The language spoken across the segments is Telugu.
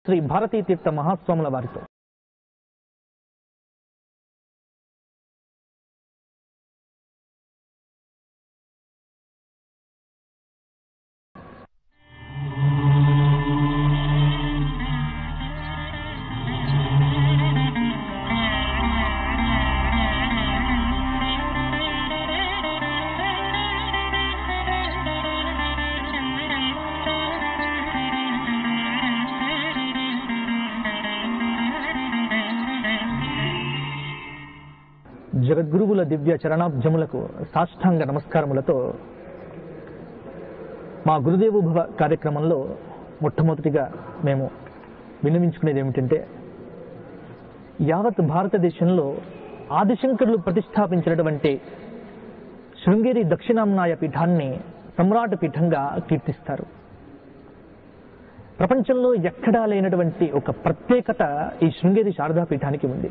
శ్రీ భారతీ తీర్థ మహాస్వాముల వారితో జగద్గురువుల దివ్య చరణాబ్జములకు సాష్టాంగ నమస్కారములతో మా గురుదేవు భవ కార్యక్రమంలో మొట్టమొదటిగా మేము విన్నవించుకునేది ఏమిటంటే యావత్ భారతదేశంలో ఆదిశంకరులు ప్రతిష్టాపించినటువంటి శృంగేరి దక్షిణామ్నాయ పీఠాన్ని సమ్రాట్ పీఠంగా కీర్తిస్తారు ప్రపంచంలో ఎక్కడా లేనటువంటి ఒక ప్రత్యేకత ఈ శృంగేరి శారదా పీఠానికి ఉంది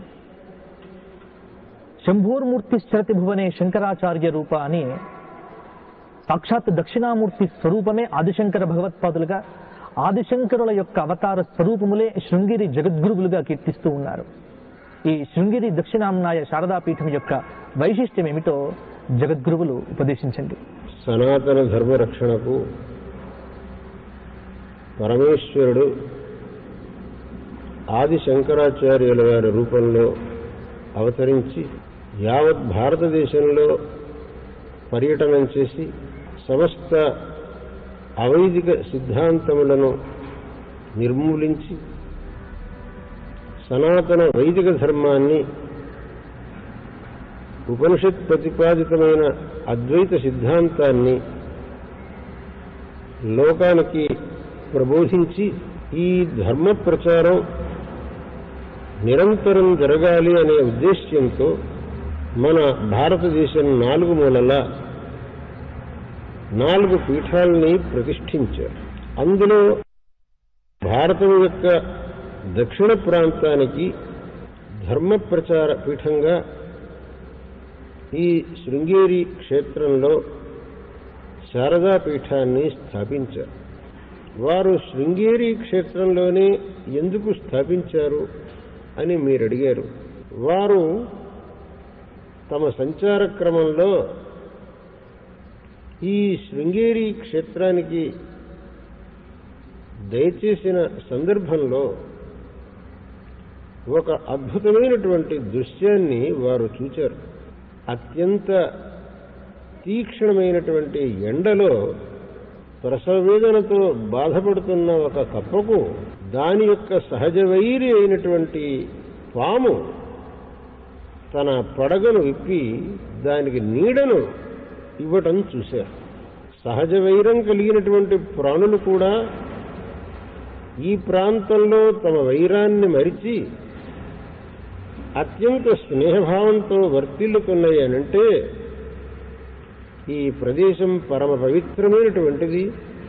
శంభోర్మూర్తి శరతి భువనే శంకరాచార్య రూప అని సాక్షాత్ దక్షిణామూర్తి స్వరూపమే ఆదిశంకర భగవత్పాదులుగా ఆదిశంకరుల యొక్క అవతార స్వరూపములే శృంగేరి జగద్గురువులుగా కీర్తిస్తూ ఉన్నారు ఈ శృంగేరి దక్షిణామ్నాయ శారదా పీఠం యొక్క వైశిష్ట్యం ఏమిటో జగద్గురువులు ఉపదేశించండి సనాతన ధర్మ రక్షణకు పరమేశ్వరుడు ఆది శంకరాచార్యుల వారి రూపంలో అవతరించి యావత్ భారతదేశంలో పర్యటనం చేసి సమస్త అవైదిక సిద్ధాంతములను నిర్మూలించి సనాతన వైదిక ధర్మాన్ని ఉపనిషత్ ప్రతిపాదితమైన అద్వైత సిద్ధాంతాన్ని లోకానికి ప్రబోధించి ఈ ధర్మ ప్రచారం నిరంతరం జరగాలి అనే ఉద్దేశ్యంతో మన భారతదేశం నాలుగు మూలల నాలుగు పీఠాలని ప్రతిష్ఠించారు అందులో భారతం యొక్క దక్షిణ ప్రాంతానికి ధర్మ ప్రచార పీఠంగా ఈ శృంగేరి క్షేత్రంలో శారదా పీఠాన్ని స్థాపించారు వారు శృంగేరి క్షేత్రంలోనే ఎందుకు స్థాపించారు అని మీరు అడిగారు వారు తమ సంచార క్రమంలో ఈ శృంగేరి క్షేత్రానికి దయచేసిన సందర్భంలో ఒక అద్భుతమైనటువంటి దృశ్యాన్ని వారు చూచారు అత్యంత తీక్షణమైనటువంటి ఎండలో ప్రసవేదనతో బాధపడుతున్న ఒక కప్పకు దాని యొక్క సహజ వైరి అయినటువంటి పాము తన పడగను విప్పి దానికి నీడను ఇవ్వటం చూశారు సహజ వైరం కలిగినటువంటి ప్రాణులు కూడా ఈ ప్రాంతంలో తమ వైరాన్ని మరిచి అత్యంత స్నేహభావంతో వర్తిల్లుతున్నాయి అనంటే ఈ ప్రదేశం పరమ పవిత్రమైనటువంటిది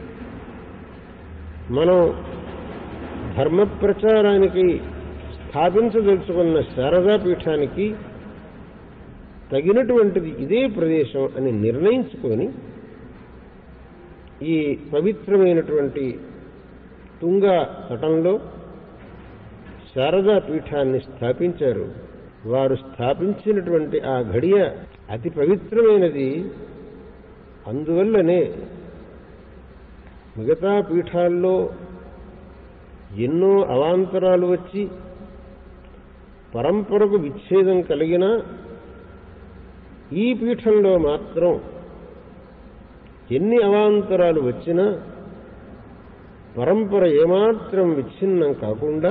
మనం ధర్మ ప్రచారానికి స్థాపించదలుచుకున్న శారదా పీఠానికి తగినటువంటిది ఇదే ప్రదేశం అని నిర్ణయించుకొని ఈ పవిత్రమైనటువంటి తుంగ తటంలో శారదా పీఠాన్ని స్థాపించారు వారు స్థాపించినటువంటి ఆ ఘడియ అతి పవిత్రమైనది అందువల్లనే మిగతా పీఠాల్లో ఎన్నో అవాంతరాలు వచ్చి పరంపరకు విచ్ఛేదం కలిగిన ఈ పీఠంలో మాత్రం ఎన్ని అవాంతరాలు వచ్చినా పరంపర ఏమాత్రం విచ్ఛిన్నం కాకుండా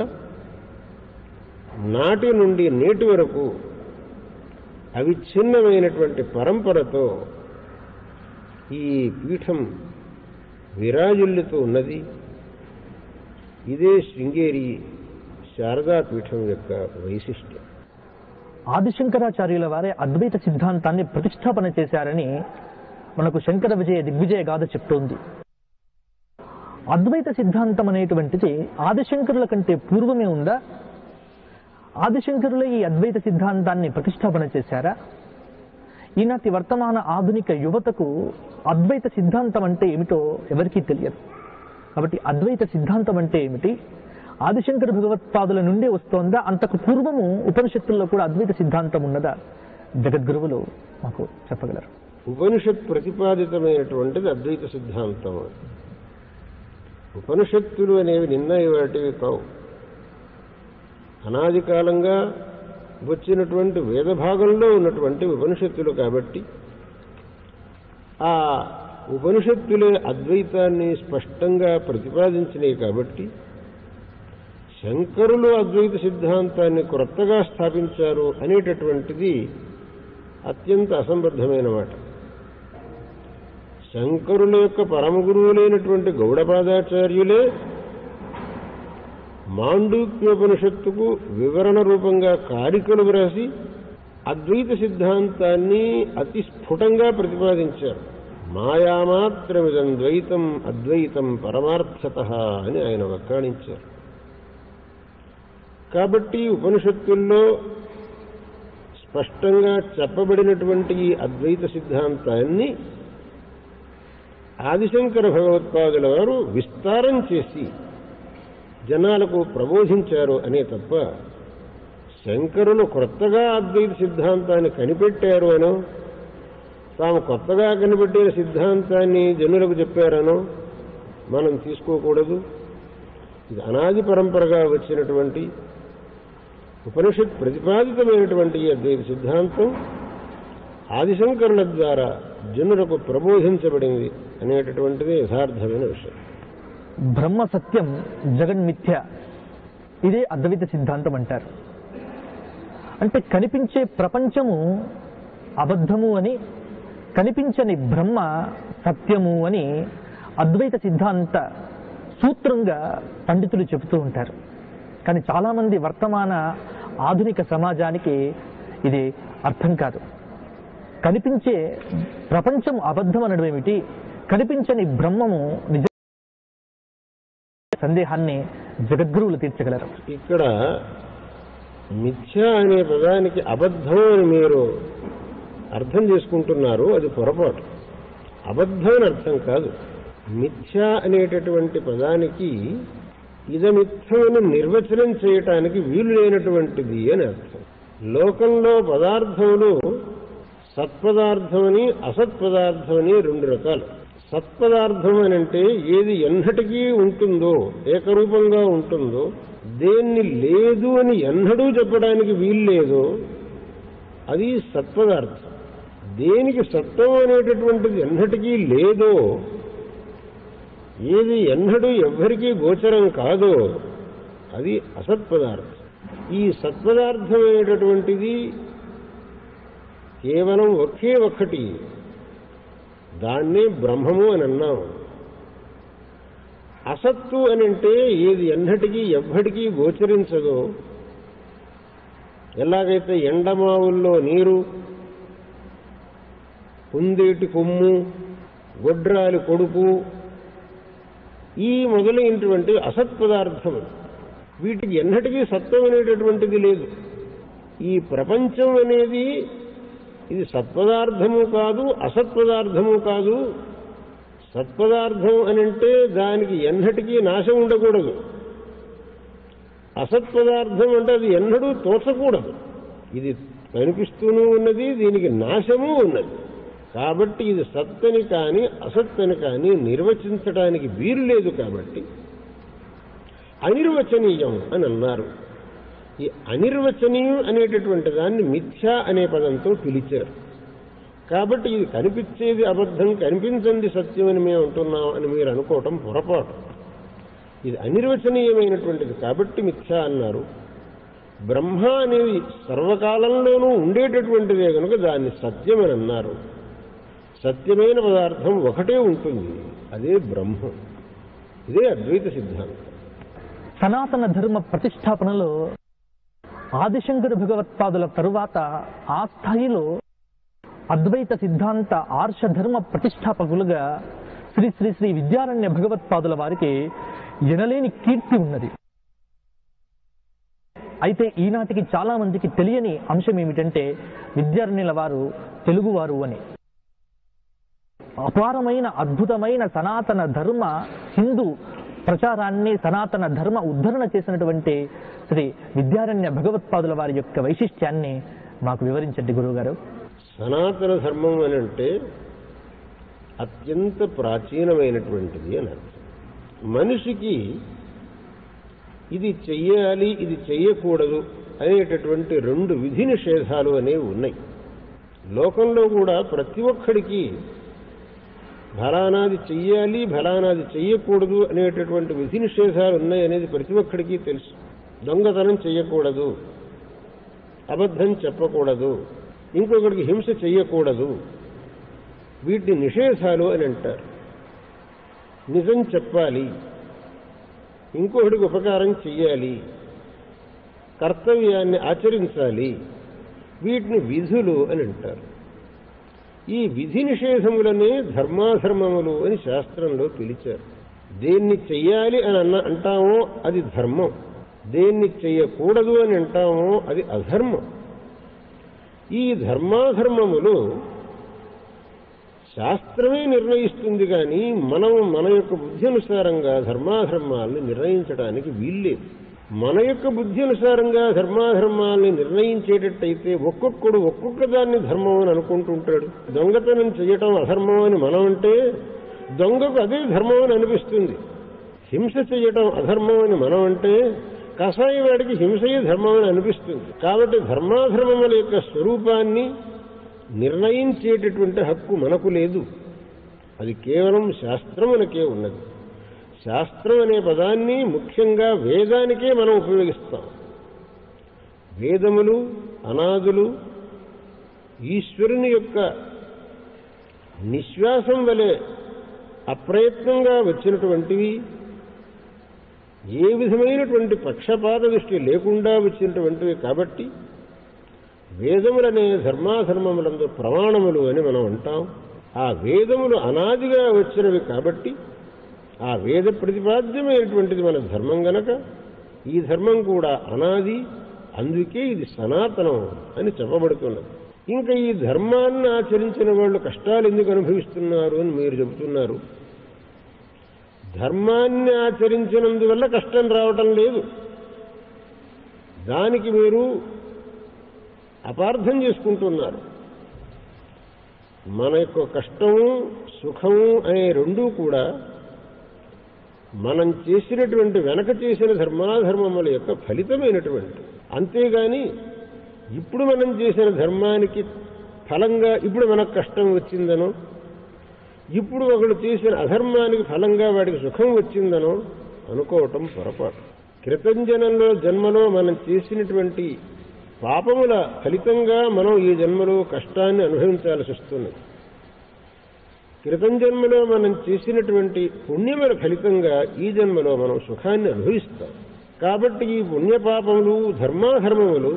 నాటి నుండి నేటి వరకు అవిచ్ఛిన్నమైనటువంటి పరంపరతో ఈ పీఠం విరాజుల్లుతూ ఉన్నది ఇదే శృంగేరి శారదా పీఠం యొక్క వైశిష్ట్యం ఆదిశంకరాచార్యుల వారే అద్వైత సిద్ధాంతాన్ని ప్రతిష్టాపన చేశారని మనకు శంకర విజయ దిగ్విజయ గాథ చెప్తోంది అద్వైత సిద్ధాంతం అనేటువంటిది ఆదిశంకరుల కంటే పూర్వమే ఉందా ఆదిశంకరులే ఈ అద్వైత సిద్ధాంతాన్ని ప్రతిష్టాపన చేశారా ఈనాటి వర్తమాన ఆధునిక యువతకు అద్వైత సిద్ధాంతం అంటే ఏమిటో ఎవరికీ తెలియదు కాబట్టి అద్వైత సిద్ధాంతం అంటే ఏమిటి ఆదిశంకర భగవత్పాదుల నుండి వస్తోందా అంతకు పూర్వము ఉపనిషత్తుల్లో కూడా అద్వైత సిద్ధాంతం ఉన్నదా జగద్గురువులు మాకు చెప్పగలరు ఉపనిషత్ ప్రతిపాదితమైనటువంటిది అద్వైత సిద్ధాంతం ఉపనిషత్తులు అనేవి నిన్న వాటివి కావు అనాది కాలంగా వచ్చినటువంటి వేద భాగంలో ఉన్నటువంటి ఉపనిషత్తులు కాబట్టి ఆ ఉపనిషత్తులే అద్వైతాన్ని స్పష్టంగా ప్రతిపాదించినాయి కాబట్టి శంకరులు అద్వైత సిద్ధాంతాన్ని క్రొత్తగా స్థాపించారు అనేటటువంటిది అత్యంత అసంబద్ధమైన మాట శంకరుల యొక్క పరమ గురువులైనటువంటి గౌడపాదాచార్యులే మాండూక్యోపనిషత్తుకు వివరణ రూపంగా కారికలు వ్రాసి అద్వైత సిద్ధాంతాన్ని అతి స్ఫుటంగా ప్రతిపాదించారు మాయామాత్రమిదం ద్వైతం అద్వైతం పరమార్థత అని ఆయన వక్కాణించారు కాబట్టి ఉపనిషత్తుల్లో స్పష్టంగా చెప్పబడినటువంటి ఈ అద్వైత సిద్ధాంతాన్ని ఆదిశంకర భగవత్పాదుల వారు విస్తారం చేసి జనాలకు ప్రబోధించారు అనే తప్ప శంకరులు కొత్తగా అద్వైత సిద్ధాంతాన్ని కనిపెట్టారు అనో తాము కొత్తగా కనిపెట్టిన సిద్ధాంతాన్ని జనులకు చెప్పారనో మనం తీసుకోకూడదు ఇది అనాది పరంపరగా వచ్చినటువంటి ఉపనిషత్ ప్రతిపాదితమైనటువంటి ఈ అద్వైత సిద్ధాంతం ఆదిశంకరుల ద్వారా జనులకు ప్రబోధించబడింది అనేటటువంటిది యథార్థమైన విషయం బ్రహ్మ సత్యం జగన్మిథ్య ఇదే అద్వైత సిద్ధాంతం అంటారు అంటే కనిపించే ప్రపంచము అబద్ధము అని కనిపించని బ్రహ్మ సత్యము అని అద్వైత సిద్ధాంత సూత్రంగా పండితులు చెబుతూ ఉంటారు కానీ చాలామంది వర్తమాన ఆధునిక సమాజానికి ఇది అర్థం కాదు కనిపించే ప్రపంచం అబద్ధం అనడం ఏమిటి కనిపించని బ్రహ్మము నిజ సందేహాన్ని జగద్గురువులు తీర్చగలరు ఇక్కడ మిథ్య అనే పదానికి అబద్ధం అని మీరు అర్థం చేసుకుంటున్నారు అది పొరపాటు అబద్ధం అని అర్థం కాదు మిథ్య అనేటటువంటి పదానికి ఇదమిథ్యమని నిర్వచనం చేయటానికి వీలు లేనటువంటిది అని అర్థం లోకంలో పదార్థములు సత్పదార్థమని అసత్పదార్థమని రెండు రకాలు సత్పదార్థం అని అంటే ఏది ఎన్నటికీ ఉంటుందో ఏకరూపంగా ఉంటుందో దేన్ని లేదు అని ఎన్నడూ చెప్పడానికి వీలు లేదో అది సత్పదార్థం దేనికి సత్వం అనేటటువంటిది ఎన్నటికీ లేదో ఏది ఎన్నడూ ఎవ్వరికీ గోచరం కాదో అది అసత్పదార్థం ఈ సత్పదార్థం అనేటటువంటిది కేవలం ఒకే ఒక్కటి దాన్నే బ్రహ్మము అని అన్నాం అసత్తు అని అంటే ఏది ఎన్నటికీ ఎవ్వడికీ గోచరించదో ఎలాగైతే ఎండమావుల్లో నీరు కుందేటి కొమ్ము గొడ్రాలి కొడుకు ఈ మొదలైనటువంటి అసత్పదార్థములు వీటికి ఎన్నటికీ సత్వం అనేటటువంటిది లేదు ఈ ప్రపంచం అనేది ఇది సత్పదార్థము కాదు అసత్పదార్థము కాదు సత్పదార్థం అని అంటే దానికి ఎన్నటికీ నాశం ఉండకూడదు అసత్పదార్థం అంటే అది ఎన్నడూ తోచకూడదు ఇది కనిపిస్తూనూ ఉన్నది దీనికి నాశము ఉన్నది కాబట్టి ఇది సత్తని కానీ అసత్తని కానీ నిర్వచించడానికి వీలు లేదు కాబట్టి అనిర్వచనీయం అని అన్నారు ఈ అనిర్వచనీయం అనేటటువంటి దాన్ని మిథ్య అనే పదంతో పిలిచారు కాబట్టి ఇది కనిపించేది అబద్ధం కనిపించంది సత్యం అని మేము అంటున్నాం అని మీరు అనుకోవటం పొరపాటు ఇది అనిర్వచనీయమైనటువంటిది కాబట్టి మిథ్య అన్నారు బ్రహ్మ అనేది సర్వకాలంలోనూ ఉండేటటువంటిదే కనుక దాన్ని సత్యం అని అన్నారు సత్యమైన పదార్థం ఒకటే ఉంటుంది అదే బ్రహ్మ ఇదే అద్వైత సిద్ధాంతం సనాతన ధర్మ ప్రతిష్టాపనలో ఆదిశంకర భగవత్పాదుల తరువాత ఆ స్థాయిలో అద్వైత సిద్ధాంత ఆర్ష ధర్మ ప్రతిష్టాపకులుగా శ్రీ శ్రీ శ్రీ విద్యారణ్య భగవత్పాదుల వారికి ఎనలేని కీర్తి ఉన్నది అయితే ఈనాటికి చాలా మందికి తెలియని అంశం ఏమిటంటే విద్యారణ్యుల వారు తెలుగువారు అని అపారమైన అద్భుతమైన సనాతన ధర్మ హిందూ ప్రచారాన్ని సనాతన ధర్మ ఉద్ధరణ చేసినటువంటి శ్రీ విద్యారణ్య భగవత్పాదుల వారి యొక్క వైశిష్ట్యాన్ని మాకు వివరించండి గురువుగారు సనాతన ధర్మం అని అంటే అత్యంత ప్రాచీనమైనటువంటిది అని అర్థం మనిషికి ఇది చెయ్యాలి ఇది చెయ్యకూడదు అనేటటువంటి రెండు విధి నిషేధాలు అనేవి ఉన్నాయి లోకంలో కూడా ప్రతి ఒక్కడికి ఫలానాది చెయ్యాలి ఫలానాది చెయ్యకూడదు అనేటటువంటి విధి నిషేధాలు ఉన్నాయి అనేది ప్రతి ఒక్కడికి తెలుసు దొంగతనం చెయ్యకూడదు అబద్ధం చెప్పకూడదు ఇంకొకరికి హింస చెయ్యకూడదు వీటిని నిషేధాలు అని అంటారు నిజం చెప్పాలి ఇంకొకటికి ఉపకారం చెయ్యాలి కర్తవ్యాన్ని ఆచరించాలి వీటిని విధులు అని అంటారు ఈ విధి నిషేధములనే ధర్మాధర్మములు అని శాస్త్రంలో పిలిచారు దేన్ని చెయ్యాలి అని అన్న అంటామో అది ధర్మం దేన్ని చెయ్యకూడదు అని అంటామో అది అధర్మం ఈ ధర్మాధర్మములు శాస్త్రమే నిర్ణయిస్తుంది కానీ మనం మన యొక్క బుద్ధి అనుసారంగా ధర్మాధర్మాల్ని నిర్ణయించడానికి వీల్లేదు మన యొక్క బుద్ధి అనుసారంగా ధర్మాధర్మాల్ని నిర్ణయించేటట్టయితే ఒక్కొక్కడు ఒక్కొక్క దాన్ని ధర్మం అని అనుకుంటుంటాడు దొంగతనం చేయటం అధర్మం అని మనం అంటే దొంగకు అదే ధర్మం అని అనిపిస్తుంది హింస చేయటం అధర్మం అని మనం అంటే కషాయి వాడికి హింసయే ధర్మం అని అనిపిస్తుంది కాబట్టి ధర్మాధర్మముల యొక్క స్వరూపాన్ని నిర్ణయించేటటువంటి హక్కు మనకు లేదు అది కేవలం శాస్త్రమునకే ఉన్నది శాస్త్రం అనే పదాన్ని ముఖ్యంగా వేదానికే మనం ఉపయోగిస్తాం వేదములు అనాదులు ఈశ్వరుని యొక్క నిశ్వాసం వలె అప్రయత్నంగా వచ్చినటువంటివి ఏ విధమైనటువంటి పక్షపాత దృష్టి లేకుండా వచ్చినటువంటివి కాబట్టి వేదములనే ధర్మాధర్మములందు ప్రమాణములు అని మనం అంటాం ఆ వేదములు అనాదిగా వచ్చినవి కాబట్టి ఆ వేద ప్రతిపాద్యమైనటువంటిది మన ధర్మం గనక ఈ ధర్మం కూడా అనాది అందుకే ఇది సనాతనం అని చెప్పబడుతున్నది ఇంకా ఈ ధర్మాన్ని ఆచరించిన వాళ్ళు కష్టాలు ఎందుకు అనుభవిస్తున్నారు అని మీరు చెబుతున్నారు ధర్మాన్ని ఆచరించినందువల్ల కష్టం రావటం లేదు దానికి మీరు అపార్థం చేసుకుంటున్నారు మన యొక్క కష్టము సుఖము అనే రెండూ కూడా మనం చేసినటువంటి వెనక చేసిన ధర్మాధర్మముల యొక్క ఫలితమైనటువంటి అంతేగాని ఇప్పుడు మనం చేసిన ధర్మానికి ఫలంగా ఇప్పుడు మనకు కష్టం వచ్చిందనో ఇప్పుడు ఒకడు చేసిన అధర్మానికి ఫలంగా వాడికి సుఖం వచ్చిందనో అనుకోవటం పొరపాటు కృతంజనంలో జన్మలో మనం చేసినటువంటి పాపముల ఫలితంగా మనం ఈ జన్మలో కష్టాన్ని అనుభవించాల్సి వస్తున్నది క్రితం జన్మలో మనం చేసినటువంటి పుణ్యముల ఫలితంగా ఈ జన్మలో మనం సుఖాన్ని అనుభవిస్తాం కాబట్టి ఈ పుణ్యపాపములు ధర్మాధర్మములు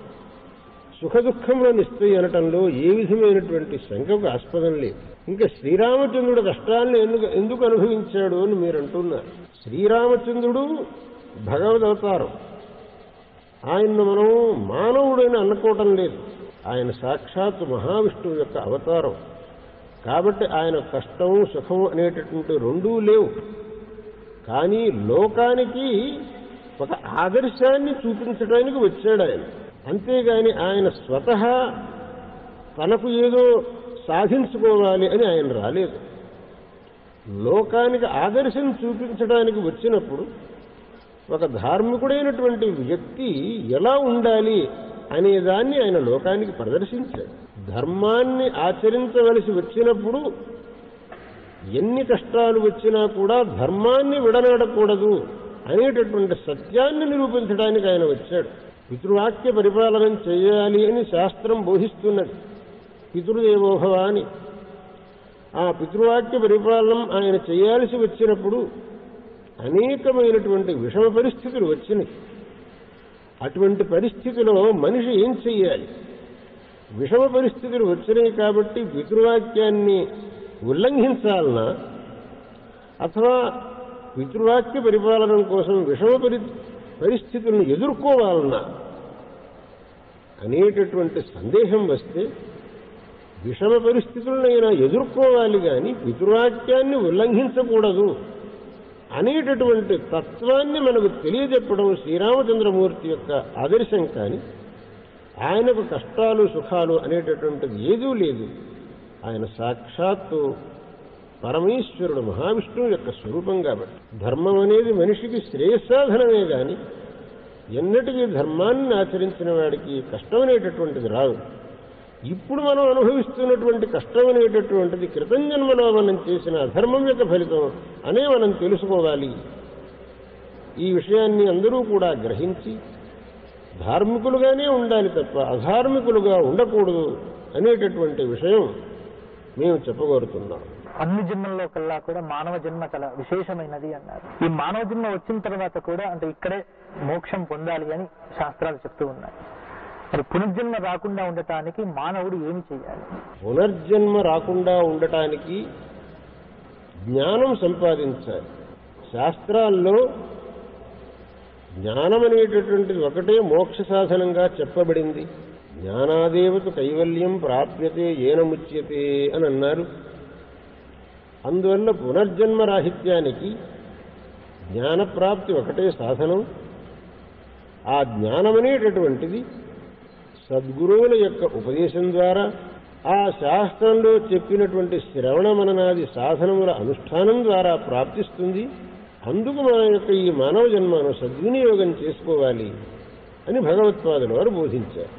సుఖ దుఃఖములను ఇస్తాయి అనటంలో ఏ విధమైనటువంటి శంకకు ఆస్పదం లేదు ఇంకా శ్రీరామచంద్రుడు కష్టాలను ఎందుకు ఎందుకు అనుభవించాడు అని మీరు అంటున్నారు శ్రీరామచంద్రుడు భగవద్ అవతారం ఆయన్ను మనం మానవుడని అనుకోవటం లేదు ఆయన సాక్షాత్ మహావిష్ణువు యొక్క అవతారం కాబట్టి ఆయన కష్టం సుఖం అనేటటువంటి రెండూ లేవు కానీ లోకానికి ఒక ఆదర్శాన్ని చూపించడానికి వచ్చాడు ఆయన అంతేగాని ఆయన స్వతహా తనకు ఏదో సాధించుకోవాలి అని ఆయన రాలేదు లోకానికి ఆదర్శం చూపించడానికి వచ్చినప్పుడు ఒక ధార్మికుడైనటువంటి వ్యక్తి ఎలా ఉండాలి అనేదాన్ని ఆయన లోకానికి ప్రదర్శించాడు ధర్మాన్ని ఆచరించవలసి వచ్చినప్పుడు ఎన్ని కష్టాలు వచ్చినా కూడా ధర్మాన్ని విడనాడకూడదు అనేటటువంటి సత్యాన్ని నిరూపించడానికి ఆయన వచ్చాడు పితృవాక్య పరిపాలన చేయాలి అని శాస్త్రం బోధిస్తున్నది పితృదేవోభవ అని ఆ పితృవాక్య పరిపాలనం ఆయన చేయాల్సి వచ్చినప్పుడు అనేకమైనటువంటి విషమ పరిస్థితులు వచ్చినాయి అటువంటి పరిస్థితిలో మనిషి ఏం చెయ్యాలి విషమ పరిస్థితులు వచ్చినాయి కాబట్టి పితృవాక్యాన్ని ఉల్లంఘించాలనా అథవా పితృవాక్య పరిపాలన కోసం విషమ పరి పరిస్థితులను ఎదుర్కోవాలన్నా అనేటటువంటి సందేహం వస్తే విషమ పరిస్థితులనైనా ఎదుర్కోవాలి కానీ పితృవాక్యాన్ని ఉల్లంఘించకూడదు అనేటటువంటి తత్వాన్ని మనకు తెలియజెప్పడం శ్రీరామచంద్రమూర్తి యొక్క ఆదర్శం కానీ ఆయనకు కష్టాలు సుఖాలు అనేటటువంటిది ఏదీ లేదు ఆయన సాక్షాత్తు పరమేశ్వరుడు మహావిష్ణువు యొక్క స్వరూపం కాబట్టి ధర్మం అనేది మనిషికి శ్రేయస్సాధనమే గాని ఎన్నటికీ ధర్మాన్ని ఆచరించిన వాడికి కష్టం అనేటటువంటిది రాదు ఇప్పుడు మనం అనుభవిస్తున్నటువంటి కష్టం అనేటటువంటిది క్రితం జన్మలో మనం చేసిన అధర్మం యొక్క ఫలితం అనే మనం తెలుసుకోవాలి ఈ విషయాన్ని అందరూ కూడా గ్రహించి ధార్మికులుగానే ఉండాలి తప్ప అధార్మికులుగా ఉండకూడదు అనేటటువంటి విషయం మేము చెప్పగోరుతున్నాం అన్ని జన్మల్లో కల్లా కూడా మానవ జన్మ చాలా విశేషమైనది అన్నారు ఈ మానవ జన్మ వచ్చిన తర్వాత కూడా అంటే ఇక్కడే మోక్షం పొందాలి అని శాస్త్రాలు చెప్తూ ఉన్నాయి మరి పునర్జన్మ రాకుండా ఉండటానికి మానవుడు ఏమి చేయాలి పునర్జన్మ రాకుండా ఉండటానికి జ్ఞానం సంపాదించాలి శాస్త్రాల్లో జ్ఞానం అనేటటువంటిది ఒకటే మోక్ష సాధనంగా చెప్పబడింది జ్ఞానాదేవత కైవల్యం ప్రాప్యతే ఏనముచ్యతే అని అన్నారు అందువల్ల పునర్జన్మ రాహిత్యానికి జ్ఞానప్రాప్తి ఒకటే సాధనం ఆ జ్ఞానమనేటటువంటిది సద్గురువుల యొక్క ఉపదేశం ద్వారా ఆ శాస్త్రంలో చెప్పినటువంటి శ్రవణ మననాది సాధనముల అనుష్ఠానం ద్వారా ప్రాప్తిస్తుంది అందుకు మన యొక్క ఈ మానవ జన్మను సద్వినియోగం చేసుకోవాలి అని భగవత్పాదుల వారు బోధించారు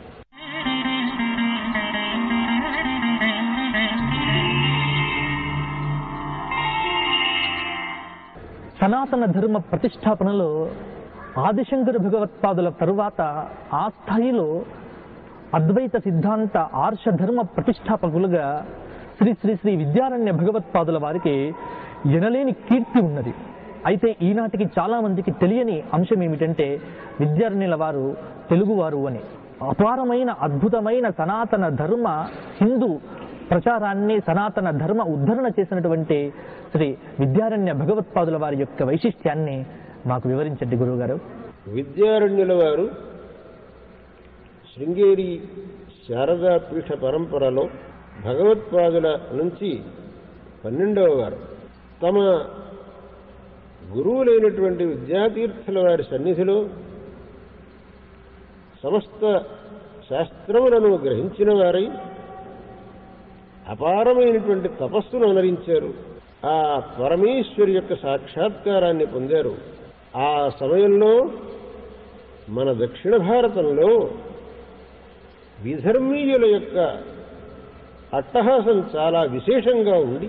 సనాతన ధర్మ ప్రతిష్టాపనలో ఆదిశంకర భగవత్పాదుల తరువాత ఆ స్థాయిలో అద్వైత సిద్ధాంత ఆర్ష ధర్మ ప్రతిష్టాపకులుగా శ్రీ శ్రీ శ్రీ విద్యారణ్య భగవత్పాదుల వారికి ఎనలేని కీర్తి ఉన్నది అయితే ఈనాటికి చాలా మందికి తెలియని అంశం ఏమిటంటే విద్యారణ్యుల వారు తెలుగువారు అని అపారమైన అద్భుతమైన సనాతన ధర్మ హిందూ ప్రచారాన్ని సనాతన ధర్మ ఉద్ధరణ చేసినటువంటి శ్రీ విద్యారణ్య భగవత్పాదుల వారి యొక్క వైశిష్ట్యాన్ని మాకు వివరించండి గురువుగారు విద్యారణ్యుల వారు శృంగేరి శారదా పీఠ పరంపరలో భగవత్పాదుల నుంచి పన్నెండవ వారు తమ గురువులైనటువంటి విద్యాతీర్థుల వారి సన్నిధిలో సమస్త శాస్త్రములను గ్రహించిన వారై అపారమైనటువంటి తపస్సును అనరించారు ఆ పరమేశ్వరి యొక్క సాక్షాత్కారాన్ని పొందారు ఆ సమయంలో మన దక్షిణ భారతంలో విధర్మీయుల యొక్క అట్టహాసం చాలా విశేషంగా ఉండి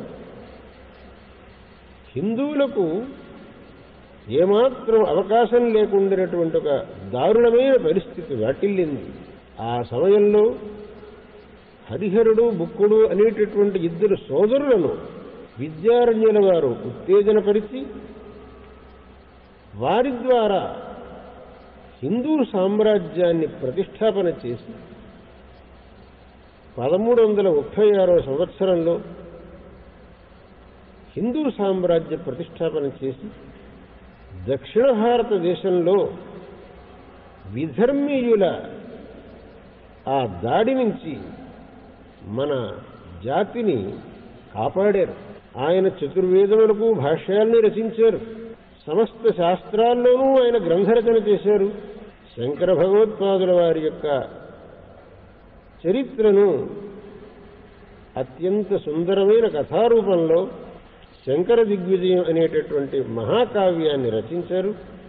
హిందువులకు ఏమాత్రం అవకాశం లేకుండినటువంటి ఒక దారుణమైన పరిస్థితి వాటిల్లింది ఆ సమయంలో హరిహరుడు బుక్కుడు అనేటటువంటి ఇద్దరు సోదరులను విద్యారణ్యుల వారు ఉత్తేజనపరిచి వారి ద్వారా హిందూ సామ్రాజ్యాన్ని ప్రతిష్టాపన చేసి పదమూడు వందల ముప్పై ఆరవ సంవత్సరంలో హిందూ సామ్రాజ్య ప్రతిష్టాపన చేసి దక్షిణ భారతదేశంలో విధర్మీయుల ఆ దాడి నుంచి మన జాతిని కాపాడారు ఆయన చతుర్వేదములకు భాష్యాల్ని రచించారు సమస్త శాస్త్రాల్లోనూ ఆయన గ్రంథరచన చేశారు శంకర భగవత్పాదుల వారి యొక్క చరిత్రను అత్యంత సుందరమైన కథారూపంలో శంకర దిగ్విజయం అనేటటువంటి మహాకావ్యాన్ని రచించారు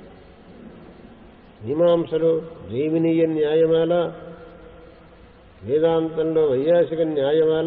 మీమాంసలో జైమినీయ న్యాయమాల వేదాంతంలో వైయాసిక న్యాయమాల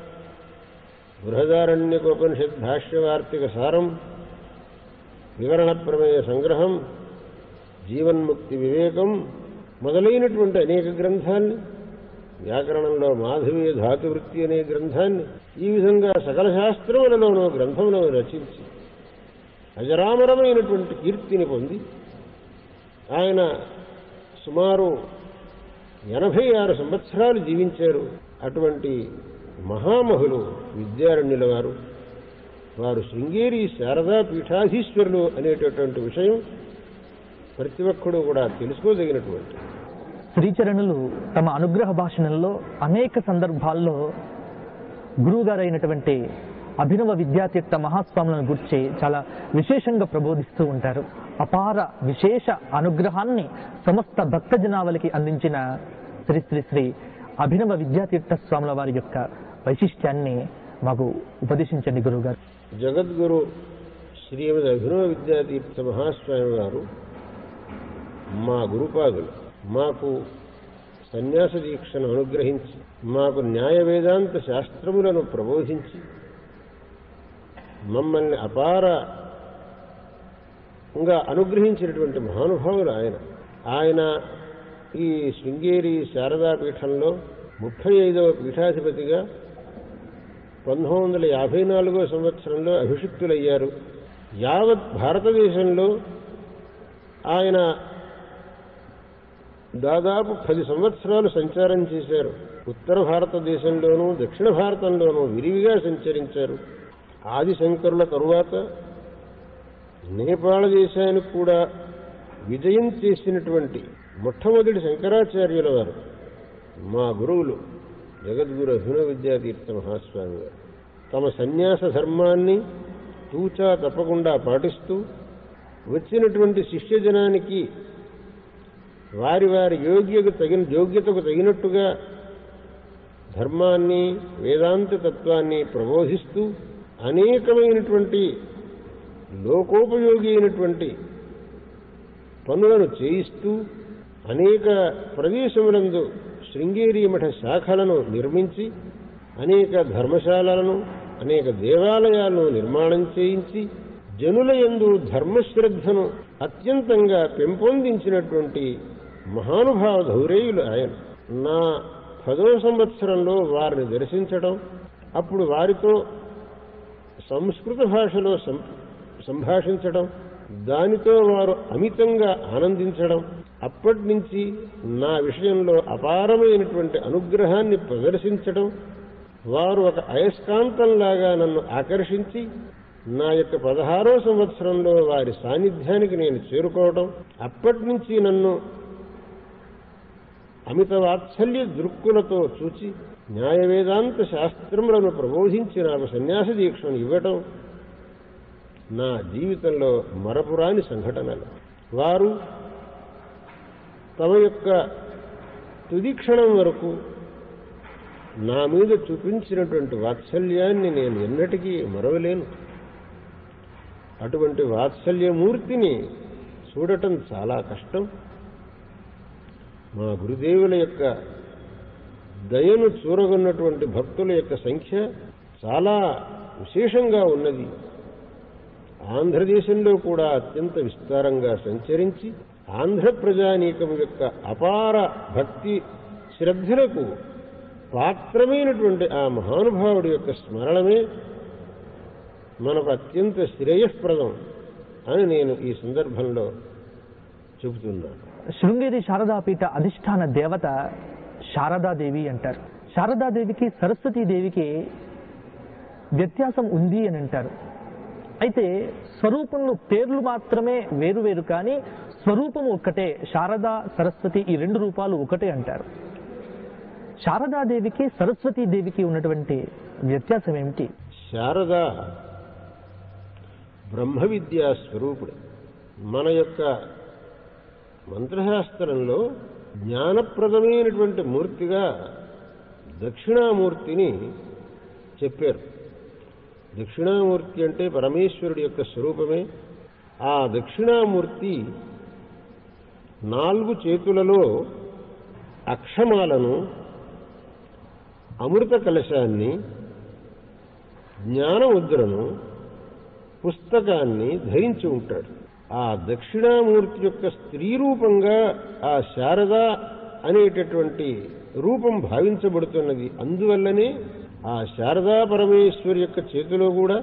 బృహదారణ్యకోపనిషత్ భాష్యవార్తిక సారం వివరణ ప్రమేయ సంగ్రహం జీవన్ముక్తి వివేకం మొదలైనటువంటి అనేక గ్రంథాన్ని వ్యాకరణంలో మాధవీయ ధాతువృత్తి అనే గ్రంథాన్ని ఈ విధంగా సకల శాస్త్రములలోనూ గ్రంథములను రచించి అజరామరమైనటువంటి కీర్తిని పొంది ఆయన సుమారు ఎనభై ఆరు సంవత్సరాలు జీవించారు అటువంటి మహామహులు విద్యారణ్యుల వారు వారు శృంగేరి శారదా పీఠాధీశ్వరులు అనేటటువంటి విషయం ప్రతి ఒక్కడు కూడా తెలుసుకోదగినటువంటి శ్రీచరణులు తమ అనుగ్రహ భాషణంలో అనేక సందర్భాల్లో గురువుగారైనటువంటి అభినవ విద్యాతీర్థ మహాస్వాములను గురించి చాలా విశేషంగా ప్రబోధిస్తూ ఉంటారు అపార విశేష అనుగ్రహాన్ని సమస్త భక్త జనావళికి అందించిన శ్రీ శ్రీ శ్రీ అభినవ విద్యాతీర్థ స్వాముల వారి యొక్క వైశిష్ట్యాన్ని మాకు ఉపదేశించండి గురువుగారు జగద్గురు శ్రీమద్ అభినవ విద్యాతీర్థ మహాస్వామి వారు మా గురుపాదులు మాకు సన్యాస దీక్షను అనుగ్రహించి మాకు న్యాయ వేదాంత శాస్త్రములను ప్రబోధించి మమ్మల్ని అపారంగా అనుగ్రహించినటువంటి మహానుభావులు ఆయన ఆయన ఈ శృంగేరి శారదా పీఠంలో ముప్పై ఐదవ పీఠాధిపతిగా పంతొమ్మిది వందల యాభై నాలుగో సంవత్సరంలో అభిషిక్తులయ్యారు యావత్ భారతదేశంలో ఆయన దాదాపు పది సంవత్సరాలు సంచారం చేశారు ఉత్తర భారతదేశంలోనూ దక్షిణ భారతంలోనూ విరివిగా సంచరించారు ఆదిశంకరుల తరువాత నేపాళ దేశానికి కూడా విజయం చేసినటువంటి మొట్టమొదటి శంకరాచార్యుల వారు మా గురువులు జగద్గురు అభినవ విద్యాతీర్థ మహాస్వామి గారు తమ సన్యాస ధర్మాన్ని తూచా తప్పకుండా పాటిస్తూ వచ్చినటువంటి శిష్యజనానికి వారి వారి యోగ్యకు తగిన యోగ్యతకు తగినట్టుగా ధర్మాన్ని వేదాంత తత్వాన్ని ప్రబోధిస్తూ అనేకమైనటువంటి లోకోపయోగి అయినటువంటి పనులను చేయిస్తూ అనేక ప్రదేశములందు శృంగేరి మఠ శాఖలను నిర్మించి అనేక ధర్మశాలలను అనేక దేవాలయాలను నిర్మాణం చేయించి జనుల యందు ధర్మశ్రద్ధను అత్యంతంగా పెంపొందించినటువంటి మహానుభావ ధౌరేయులు ఆయన నా పదో సంవత్సరంలో వారిని దర్శించడం అప్పుడు వారితో సంస్కృత భాషలో సం సంభాషించడం దానితో వారు అమితంగా ఆనందించడం అప్పటి నుంచి నా విషయంలో అపారమైనటువంటి అనుగ్రహాన్ని ప్రదర్శించడం వారు ఒక అయస్కాంతంలాగా నన్ను ఆకర్షించి నా యొక్క పదహారో సంవత్సరంలో వారి సాన్నిధ్యానికి నేను చేరుకోవడం అప్పటి నుంచి నన్ను అమిత వాత్సల్య దృక్కులతో చూచి న్యాయ వేదాంత శాస్త్రములను ప్రబోధించి నాకు సన్యాస దీక్షను ఇవ్వటం నా జీవితంలో మరపురాని సంఘటనలు వారు తమ యొక్క తుది క్షణం వరకు నా మీద చూపించినటువంటి వాత్సల్యాన్ని నేను ఎన్నటికీ మరవలేను అటువంటి వాత్సల్యమూర్తిని చూడటం చాలా కష్టం మా గురుదేవుల యొక్క దయను చూరగొన్నటువంటి భక్తుల యొక్క సంఖ్య చాలా విశేషంగా ఉన్నది ఆంధ్రదేశంలో కూడా అత్యంత విస్తారంగా సంచరించి ఆంధ్ర ప్రజానీకం యొక్క అపార భక్తి శ్రద్ధలకు పాత్రమైనటువంటి ఆ మహానుభావుడి యొక్క స్మరణమే మనకు అత్యంత శ్రేయస్ప్రదం అని నేను ఈ సందర్భంలో చెబుతున్నాను శృంగేరి శారదాపీఠ అధిష్టాన దేవత శారదాదేవి అంటారు శారదాదేవికి సరస్వతీదేవికి వ్యత్యాసం ఉంది అని అంటారు అయితే స్వరూపంలో పేర్లు మాత్రమే వేరు వేరు కానీ స్వరూపము ఒక్కటే శారద సరస్వతి ఈ రెండు రూపాలు ఒకటే అంటారు శారదాదేవికి సరస్వతీదేవికి ఉన్నటువంటి వ్యత్యాసం ఏమిటి శారద బ్రహ్మ విద్యా స్వరూపుడు మన యొక్క మంత్రశాస్త్రంలో జ్ఞానప్రదమైనటువంటి మూర్తిగా దక్షిణామూర్తిని చెప్పారు దక్షిణామూర్తి అంటే పరమేశ్వరుడి యొక్క స్వరూపమే ఆ దక్షిణామూర్తి నాలుగు చేతులలో అక్షమాలను అమృత కలశాన్ని జ్ఞానముద్రను పుస్తకాన్ని ధరించి ఉంటాడు ఆ దక్షిణామూర్తి యొక్క స్త్రీ రూపంగా ఆ శారద అనేటటువంటి రూపం భావించబడుతున్నది అందువల్లనే ఆ శారదా పరమేశ్వరి యొక్క చేతిలో కూడా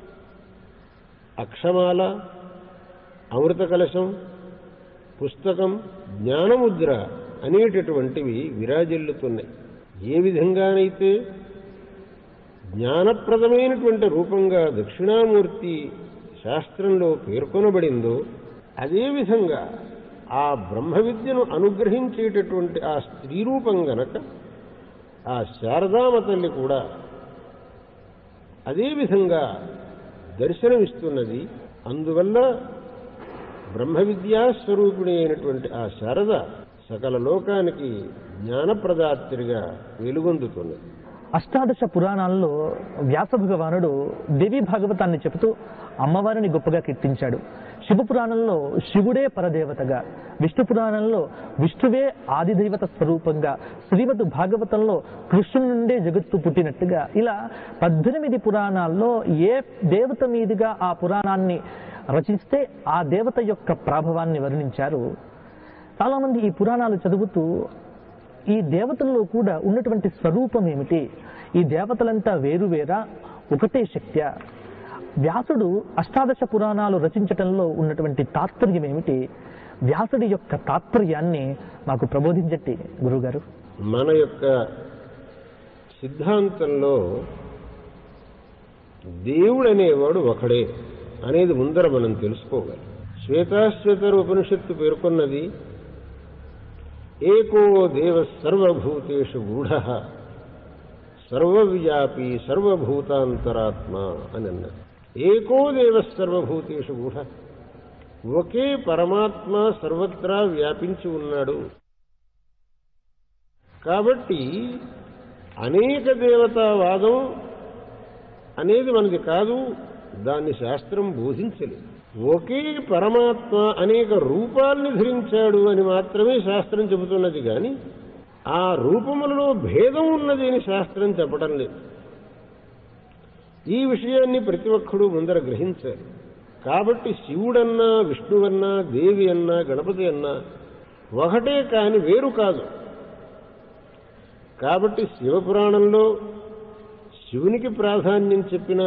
అక్షమాల అమృత కలశం పుస్తకం జ్ఞానముద్ర అనేటటువంటివి విరాజిల్లుతున్నాయి ఏ విధంగానైతే జ్ఞానప్రదమైనటువంటి రూపంగా దక్షిణామూర్తి శాస్త్రంలో పేర్కొనబడిందో అదేవిధంగా ఆ బ్రహ్మ విద్యను అనుగ్రహించేటటువంటి ఆ స్త్రీ రూపం గనక ఆ శారదామ తల్లి కూడా అదేవిధంగా దర్శనమిస్తున్నది అందువల్ల బ్రహ్మ విద్యా స్వరూపిణి అయినటువంటి ఆ శారద సకల లోకానికి జ్ఞానప్రదాత్రిగా వెలుగొందుతున్నది అష్టాదశ పురాణాల్లో వ్యాస భగవానుడు దేవి భాగవతాన్ని చెబుతూ అమ్మవారిని గొప్పగా కీర్తించాడు శివ పురాణంలో శివుడే పరదేవతగా విష్ణు పురాణంలో విష్ణువే ఆదిదైవత స్వరూపంగా శ్రీమద్ భాగవతంలో కృష్ణుని నుండే జగత్తు పుట్టినట్టుగా ఇలా పద్దెనిమిది పురాణాల్లో ఏ దేవత మీదుగా ఆ పురాణాన్ని రచిస్తే ఆ దేవత యొక్క ప్రాభవాన్ని వర్ణించారు చాలామంది ఈ పురాణాలు చదువుతూ ఈ దేవతల్లో కూడా ఉన్నటువంటి స్వరూపం ఏమిటి ఈ దేవతలంతా వేరువేరా ఒకటే శక్త్య వ్యాసుడు అష్టాదశ పురాణాలు రచించటంలో ఉన్నటువంటి తాత్పర్యం ఏమిటి వ్యాసుడి యొక్క తాత్పర్యాన్ని మాకు ప్రబోధించట్టి గురుగారు మన యొక్క సిద్ధాంతంలో దేవుడు అనేవాడు ఒకడే అనేది ముందర మనం తెలుసుకోవాలి శ్వేతాశ్వేతర ఉపనిషత్తు పేర్కొన్నది ఏకో దేవ సర్వభూతేషు గూఢ సర్వవ్యాపి సర్వభూతాంతరాత్మ అని అన్నది ఏకో దేవ సర్వభూతేషు గూఢ ఒకే పరమాత్మ సర్వత్రా వ్యాపించి ఉన్నాడు కాబట్టి అనేక దేవతావాదం అనేది మనది కాదు దాన్ని శాస్త్రం బోధించలేదు ఒకే పరమాత్మ అనేక రూపాల్ని ధరించాడు అని మాత్రమే శాస్త్రం చెబుతున్నది కానీ ఆ రూపములలో భేదం ఉన్నది అని శాస్త్రం చెప్పడం లేదు ఈ విషయాన్ని ప్రతి ఒక్కడూ ముందర గ్రహించాలి కాబట్టి శివుడన్నా విష్ణువన్నా దేవి అన్నా గణపతి అన్నా ఒకటే కాని వేరు కాదు కాబట్టి శివపురాణంలో శివునికి ప్రాధాన్యం చెప్పిన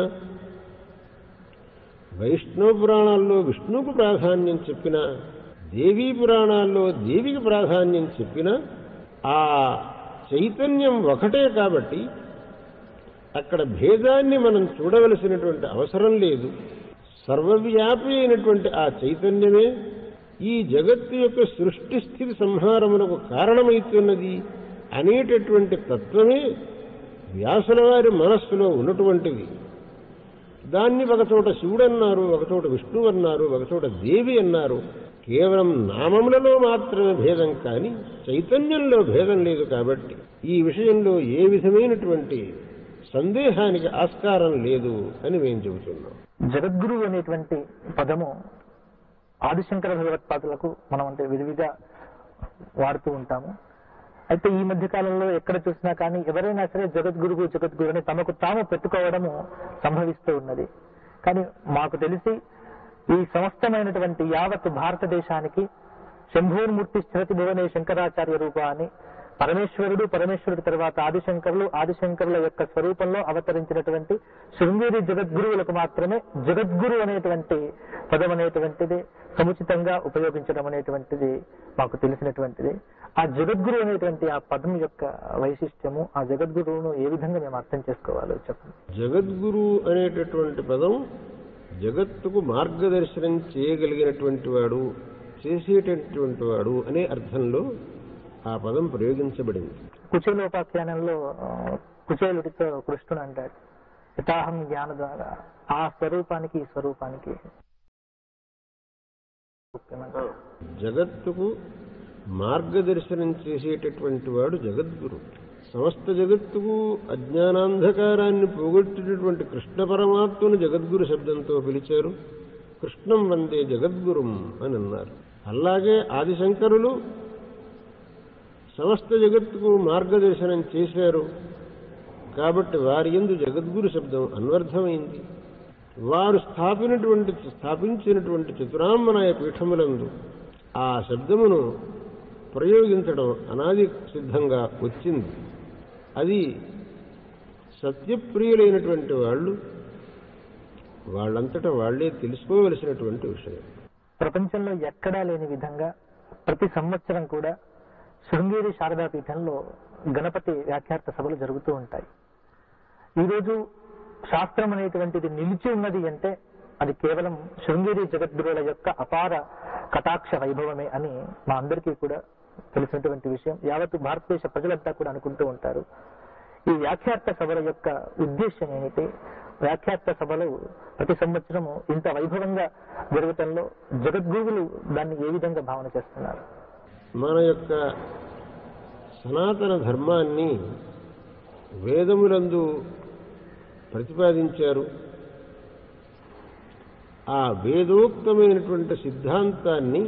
వైష్ణవ పురాణాల్లో విష్ణువుకు ప్రాధాన్యం చెప్పిన దేవీ పురాణాల్లో దేవికి ప్రాధాన్యం చెప్పిన ఆ చైతన్యం ఒకటే కాబట్టి అక్కడ భేదాన్ని మనం చూడవలసినటువంటి అవసరం లేదు సర్వవ్యాపి అయినటువంటి ఆ చైతన్యమే ఈ జగత్తు యొక్క సృష్టి స్థితి సంహారములకు కారణమైతున్నది అనేటటువంటి తత్వమే వ్యాసుల వారి మనస్సులో ఉన్నటువంటిది దాన్ని ఒకచోట శివుడన్నారు ఒకచోట విష్ణువు అన్నారు ఒకచోట దేవి అన్నారు కేవలం నామములలో మాత్రమే భేదం కానీ చైతన్యంలో భేదం లేదు కాబట్టి ఈ విషయంలో ఏ విధమైనటువంటి సందేహానికి ఆస్కారం లేదు అని మేము చెబుతున్నాం జగద్గురు అనేటువంటి పదము ఆదిశంకర భగవత్పాదులకు మనం అంటే విరివిగా వాడుతూ ఉంటాము అయితే ఈ మధ్య కాలంలో ఎక్కడ చూసినా కానీ ఎవరైనా సరే జగద్గురువు జగద్గురు అని తమకు తాము పెట్టుకోవడము సంభవిస్తూ ఉన్నది కానీ మాకు తెలిసి ఈ సమస్తమైనటువంటి యావత్ భారతదేశానికి శంభోర్మూర్తి స్థిరతి భువనే శంకరాచార్య రూప అని పరమేశ్వరుడు పరమేశ్వరుడు తర్వాత ఆదిశంకరులు ఆదిశంకరుల యొక్క స్వరూపంలో అవతరించినటువంటి శృంగేరి జగద్గురువులకు మాత్రమే జగద్గురు అనేటువంటి పదం అనేటువంటిది సముచితంగా ఉపయోగించడం అనేటువంటిది మాకు తెలిసినటువంటిది ఆ జగద్గురు అనేటువంటి ఆ పదం యొక్క వైశిష్ట్యము ఆ జగద్గురువును ఏ విధంగా మేము అర్థం చేసుకోవాలో చెప్పండి జగద్గురు అనేటటువంటి పదం జగత్తుకు మార్గదర్శనం చేయగలిగినటువంటి వాడు చేసేటటువంటి వాడు అనే అర్థంలో ఆ పదం ప్రయోగించబడింది కుచేలోపాఖ్యానంలో ఆ, కుచేలుడితో కృష్ణుడు అంటాడు యథాహం జ్ఞాన ద్వారా ఆ స్వరూపానికి ఈ స్వరూపానికి ముఖ్యమంటారు. జగత్తుకు మార్గదర్శనం చేసేటటువంటి వాడు జగద్గురు సమస్త జగత్తుకు అజ్ఞానాంధకారాన్ని పోగొట్టేటటువంటి కృష్ణ పరమాత్మను జగద్గురు శబ్దంతో పిలిచారు కృష్ణం వందే జగద్గురుం అని అన్నారు అలాగే ఆదిశంకరులు సమస్త జగత్తుకు మార్గదర్శనం చేశారు కాబట్టి వారి ఎందు జగద్గురు శబ్దం అన్వర్థమైంది వారు స్థాపినటువంటి స్థాపించినటువంటి చతురామ్మనాయ పీఠములందు ఆ శబ్దమును ప్రయోగించడం అనాది సిద్ధంగా వచ్చింది అది సత్యప్రియులైనటువంటి వాళ్ళు వాళ్ళంతటా వాళ్లే తెలుసుకోవలసినటువంటి విషయం ప్రపంచంలో ఎక్కడా లేని విధంగా ప్రతి సంవత్సరం కూడా శృంగేరి శారదా పీఠంలో గణపతి వ్యాఖ్యార్థ సభలు జరుగుతూ ఉంటాయి ఈరోజు శాస్త్రం అనేటువంటిది నిలిచి ఉన్నది అంటే అది కేవలం శృంగేరి జగద్గురుల యొక్క అపార కటాక్ష వైభవమే అని మా అందరికీ కూడా తెలిసినటువంటి విషయం యావత్తు భారతదేశ ప్రజలంతా కూడా అనుకుంటూ ఉంటారు ఈ వ్యాఖ్యార్థ సభల యొక్క ఉద్దేశం ఏమిటి వ్యాఖ్యాత సభలు ప్రతి సంవత్సరము ఇంత వైభవంగా జరగటంలో జగద్గురువులు దాన్ని ఏ విధంగా భావన చేస్తున్నారు మన యొక్క సనాతన ధర్మాన్ని వేదములందు ప్రతిపాదించారు ఆ వేదోక్తమైనటువంటి సిద్ధాంతాన్ని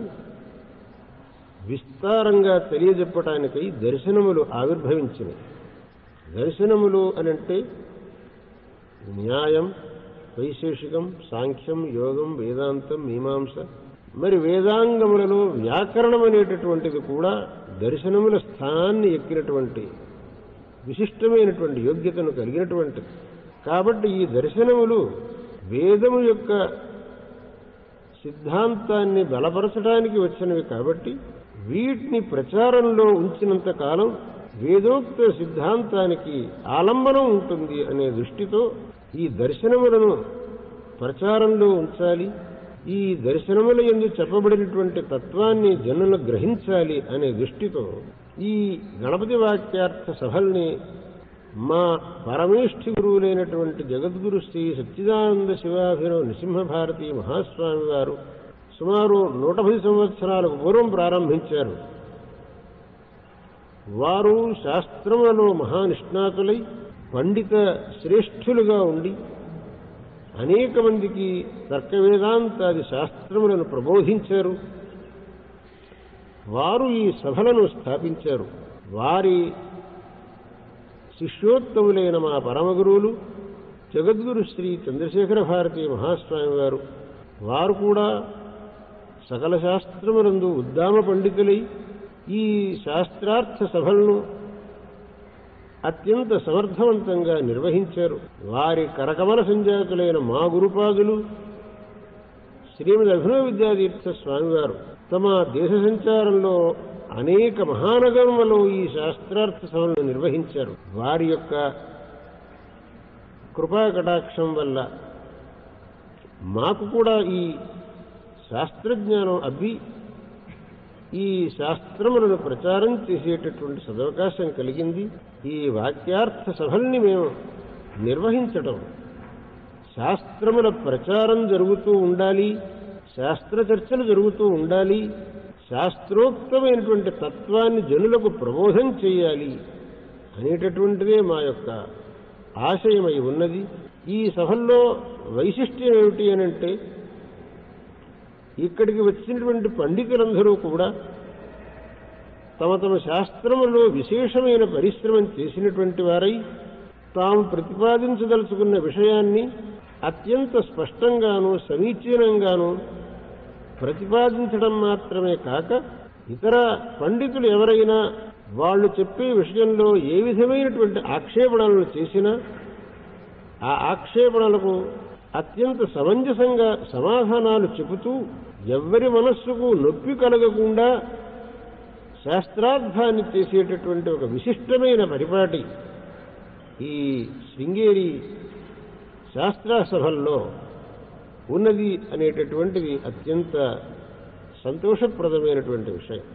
విస్తారంగా తెలియజెప్పటానికై దర్శనములు ఆవిర్భవించినాయి దర్శనములు అనంటే న్యాయం వైశేషికం సాంఖ్యం యోగం వేదాంతం మీమాంస మరి వేదాంగములలో వ్యాకరణం అనేటటువంటిది కూడా దర్శనముల స్థానాన్ని ఎక్కినటువంటి విశిష్టమైనటువంటి యోగ్యతను కలిగినటువంటిది కాబట్టి ఈ దర్శనములు వేదము యొక్క సిద్ధాంతాన్ని బలపరచడానికి వచ్చినవి కాబట్టి వీటిని ప్రచారంలో ఉంచినంత కాలం వేదోక్త సిద్ధాంతానికి ఆలంబనం ఉంటుంది అనే దృష్టితో ఈ దర్శనములను ప్రచారంలో ఉంచాలి ఈ దర్శనముల ఎందు చెప్పబడినటువంటి తత్వాన్ని జనులు గ్రహించాలి అనే దృష్టితో ఈ గణపతి వాక్యార్థ సభల్ని మా పరమేష్ఠి గురువులైనటువంటి జగద్గురు శ్రీ సచ్చిదానంద శివాభినవ నృసింహభారతి మహాస్వామి వారు సుమారు నూట పది సంవత్సరాలకు పూర్వం ప్రారంభించారు వారు శాస్త్రములలో మహానిష్ణాతులై పండిత శ్రేష్ఠులుగా ఉండి అనేక మందికి తర్క వేదాంతాది శాస్త్రములను ప్రబోధించారు వారు ఈ సభలను స్థాపించారు వారి శిష్యోత్తములైన మా పరమగురువులు జగద్గురు శ్రీ చంద్రశేఖర భారతి మహాస్వామి వారు వారు కూడా సకల శాస్త్రములందు ఉద్దామ పండితులై ఈ శాస్త్రార్థ సభలను అత్యంత సమర్థవంతంగా నిర్వహించారు వారి కరకమల సంజాతులైన మా గురుపాదులు శ్రీమద్ అభినవ విద్యాతీర్థ స్వామివారు తమ దేశ సంచారంలో అనేక మహానగరములలో ఈ శాస్త్రార్థ సభలను నిర్వహించారు వారి యొక్క కృపా కటాక్షం వల్ల మాకు కూడా ఈ శాస్త్రజ్ఞానం అబ్బి ఈ శాస్త్రములను ప్రచారం చేసేటటువంటి సదవకాశం కలిగింది ఈ వాక్యార్థ సభల్ని మేము నిర్వహించటం శాస్త్రముల ప్రచారం జరుగుతూ ఉండాలి శాస్త్ర చర్చలు జరుగుతూ ఉండాలి శాస్త్రోక్తమైనటువంటి తత్వాన్ని జనులకు ప్రబోధం చేయాలి అనేటటువంటిదే మా యొక్క ఆశయమై ఉన్నది ఈ సభల్లో వైశిష్ట్యం ఏమిటి అనంటే ఇక్కడికి వచ్చినటువంటి పండితులందరూ కూడా తమ తమ శాస్త్రములో విశేషమైన పరిశ్రమం చేసినటువంటి వారై తాము ప్రతిపాదించదలుచుకున్న విషయాన్ని అత్యంత స్పష్టంగాను సమీచీనంగాను ప్రతిపాదించడం మాత్రమే కాక ఇతర పండితులు ఎవరైనా వాళ్ళు చెప్పే విషయంలో ఏ విధమైనటువంటి ఆక్షేపణలను చేసినా ఆ ఆక్షేపణలకు అత్యంత సమంజసంగా సమాధానాలు చెబుతూ ఎవ్వరి మనస్సుకు నొప్పి కలగకుండా శాస్త్రార్థాన్ని చేసేటటువంటి ఒక విశిష్టమైన పరిపాటి ఈ శృంగేరి శాస్త్రసభల్లో ఉన్నది అనేటటువంటిది అత్యంత సంతోషప్రదమైనటువంటి విషయం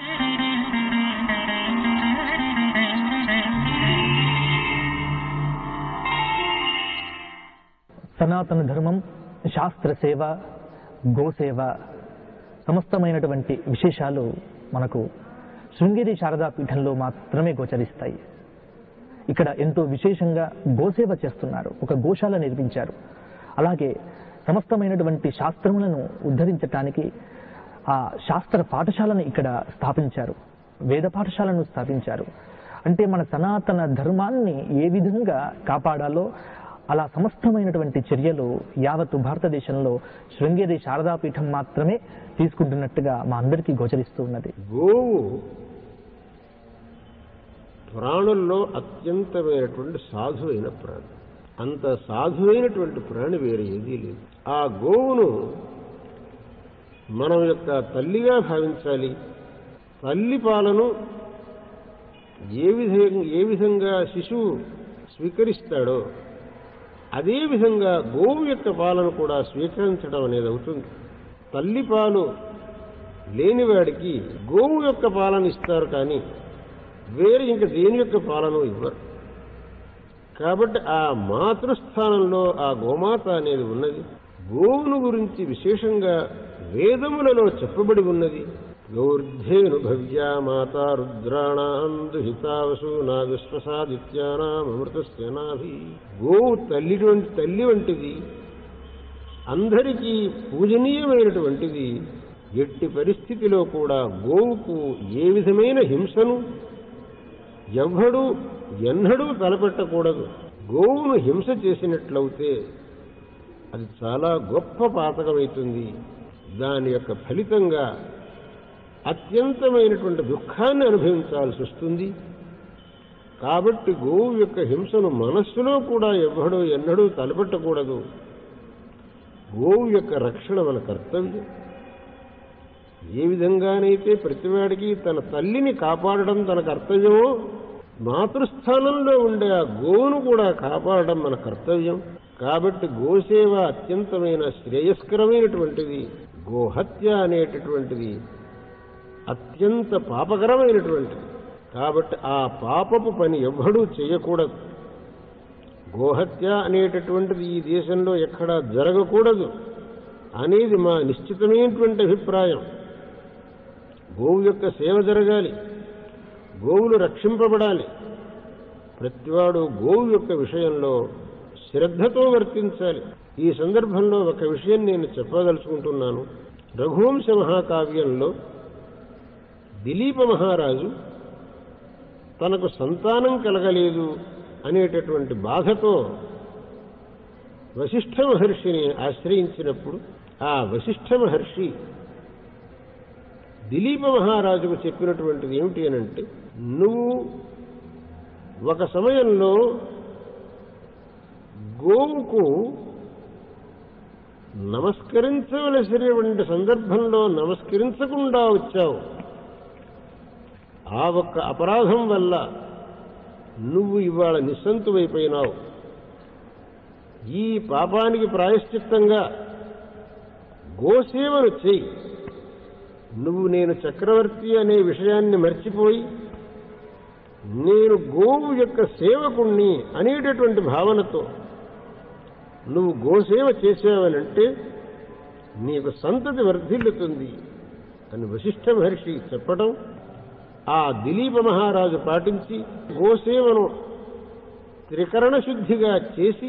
సనాతన ధర్మం శాస్త్ర సేవ గోసేవ సమస్తమైనటువంటి విశేషాలు మనకు శృంగేరి శారదా పీఠంలో మాత్రమే గోచరిస్తాయి ఇక్కడ ఎంతో విశేషంగా గోసేవ చేస్తున్నారు ఒక గోశాల నిర్మించారు అలాగే సమస్తమైనటువంటి శాస్త్రములను ఉద్ధరించటానికి ఆ శాస్త్ర పాఠశాలను ఇక్కడ స్థాపించారు వేద పాఠశాలను స్థాపించారు అంటే మన సనాతన ధర్మాన్ని ఏ విధంగా కాపాడాలో అలా సమస్తమైనటువంటి చర్యలు యావత్తు భారతదేశంలో శృంగేరి శారదాపీఠం మాత్రమే తీసుకుంటున్నట్టుగా మా అందరికీ గోచరిస్తూ ఉన్నది గోవు ప్రాణుల్లో అత్యంతమైనటువంటి సాధువైన ప్రాణి అంత సాధువైనటువంటి ప్రాణి వేరే ఏదీ లేదు ఆ గోవును మనం యొక్క తల్లిగా భావించాలి తల్లి పాలను ఏ విధంగా ఏ విధంగా శిశువు స్వీకరిస్తాడో అదే విధంగా గోవు యొక్క పాలను కూడా స్వీకరించడం అనేది అవుతుంది తల్లి పాలు లేనివాడికి గోవు యొక్క పాలన ఇస్తారు కానీ వేరే ఇంక దేని యొక్క పాలన ఇవ్వరు కాబట్టి ఆ మాతృస్థానంలో ఆ గోమాత అనేది ఉన్నది గోవును గురించి విశేషంగా వేదములలో చెప్పబడి ఉన్నది గౌర్ధేను భవ్యా మాత రుద్రాణాం దుహితావసూనా విశ్వసాదిత్యానాం అమృతస్య నాభి గోవు తల్లి వంటి తల్లి వంటిది అందరికీ పూజనీయమైనటువంటిది ఎట్టి పరిస్థితిలో కూడా గోవుకు ఏ విధమైన హింసను ఎవ్వడూ ఎన్నడూ తలపెట్టకూడదు గోవును హింస చేసినట్లయితే అది చాలా గొప్ప పాతకమవుతుంది దాని యొక్క ఫలితంగా అత్యంతమైనటువంటి దుఃఖాన్ని అనుభవించాల్సి వస్తుంది కాబట్టి గోవు యొక్క హింసను మనస్సులో కూడా ఎవ్వడూ ఎన్నడూ తలపెట్టకూడదు గోవు యొక్క రక్షణ మన కర్తవ్యం ఏ విధంగానైతే ప్రతివాడికి తన తల్లిని కాపాడడం తన కర్తవ్యమో మాతృస్థానంలో ఉండే ఆ గోవును కూడా కాపాడడం మన కర్తవ్యం కాబట్టి గోసేవ అత్యంతమైన శ్రేయస్కరమైనటువంటిది గోహత్య అనేటటువంటిది అత్యంత పాపకరమైనటువంటిది కాబట్టి ఆ పాపపు పని ఎవ్వడూ చేయకూడదు గోహత్య అనేటటువంటిది ఈ దేశంలో ఎక్కడా జరగకూడదు అనేది మా నిశ్చితమైనటువంటి అభిప్రాయం గోవు యొక్క సేవ జరగాలి గోవులు రక్షింపబడాలి ప్రతివాడు గోవు యొక్క విషయంలో శ్రద్ధతో వర్తించాలి ఈ సందర్భంలో ఒక విషయం నేను చెప్పదలుచుకుంటున్నాను రఘువంశ మహాకావ్యంలో దిలీప మహారాజు తనకు సంతానం కలగలేదు అనేటటువంటి బాధతో వశిష్ఠ మహర్షిని ఆశ్రయించినప్పుడు ఆ వశిష్ఠ మహర్షి దిలీప మహారాజుకు చెప్పినటువంటిది ఏమిటి అనంటే నువ్వు ఒక సమయంలో గోవుకు నమస్కరించవలసినటువంటి సందర్భంలో నమస్కరించకుండా వచ్చావు ఆ ఒక్క అపరాధం వల్ల నువ్వు ఇవాళ నిస్సంతువైపోయినావు ఈ పాపానికి ప్రాయశ్చిత్తంగా గోసేవను చెయ్యి నువ్వు నేను చక్రవర్తి అనే విషయాన్ని మర్చిపోయి నేను గోవు యొక్క సేవకుణ్ణి అనేటటువంటి భావనతో నువ్వు గోసేవ చేసావనంటే నీకు సంతతి వర్ధిల్లుతుంది అని వశిష్ఠ మహర్షి చెప్పడం ఆ దిలీప మహారాజు పాటించి గోసేవను త్రికరణ శుద్ధిగా చేసి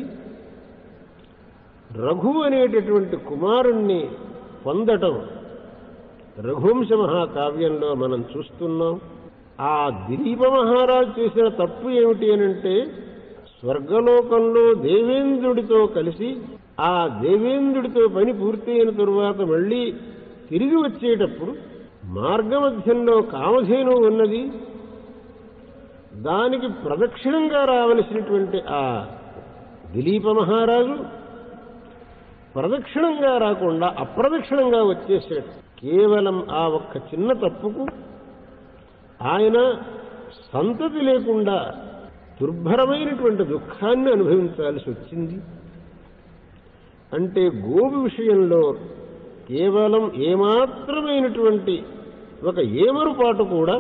రఘు అనేటటువంటి కుమారుణ్ణి పొందటం రఘువంశ మహాకావ్యంలో మనం చూస్తున్నాం ఆ దిలీప మహారాజు చేసిన తప్పు ఏమిటి అనంటే స్వర్గలోకంలో దేవేంద్రుడితో కలిసి ఆ దేవేంద్రుడితో పని పూర్తయిన తరువాత మళ్ళీ తిరిగి వచ్చేటప్పుడు మార్గమధ్యంలో కామధేను ఉన్నది దానికి ప్రదక్షిణంగా రావలసినటువంటి ఆ దిలీప మహారాజు ప్రదక్షిణంగా రాకుండా అప్రదక్షిణంగా వచ్చేసాడు కేవలం ఆ ఒక్క చిన్న తప్పుకు ఆయన సంతతి లేకుండా దుర్భరమైనటువంటి దుఃఖాన్ని అనుభవించాల్సి వచ్చింది అంటే గోవు విషయంలో కేవలం ఏమాత్రమైనటువంటి ఒక ఏమరుపాటు కూడా